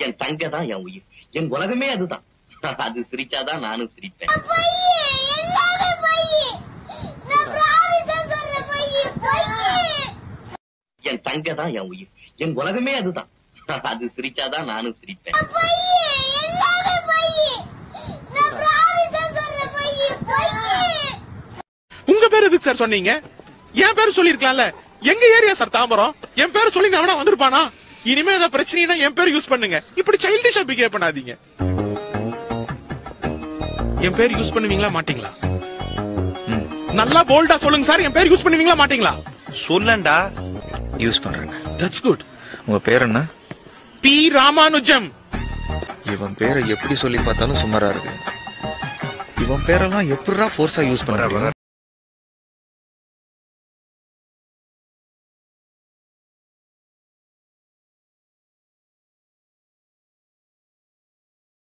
என் தங்க தான் என் உயிர் என் உலகமே அதுதான் அது சிரிச்சாதான் நானும் சிரிப்பேன் என் தங்க தான் என் உயிர் என் உலகமே அதுதான் அது சிரிச்சாதான் நானும் சிரிப்பேன் உங்க பேர் எதுக்கு சார் சொன்னீங்க என் பேர் சொல்லிருக்கலாம்ல எங்க ஏரியா சார் தாம்பரம் என் பேர் சொல்லி அவனா வந்திருப்பானா இனிமே ஏதாவது பிரச்சனைனா என் பேர் யூஸ் பண்ணுங்க இப்படி சைல்டிஷா பிஹேவ் பண்ணாதீங்க என் பேர் யூஸ் பண்ணுவீங்களா மாட்டீங்களா நல்லா போல்டா சொல்லுங்க சார் என் பேர் யூஸ் பண்ணுவீங்களா மாட்டீங்களா சொல்லண்டா யூஸ் பண்றேங்க தட்ஸ் குட் உங்க பேர் என்ன பி ராமானுஜம் இவன் பேரை எப்படி சொல்லி பார்த்தாலும் சுமாரா இருக்கு இவன் பேரெல்லாம் எப்படிடா ஃபோர்ஸா யூஸ் பண்றாங்க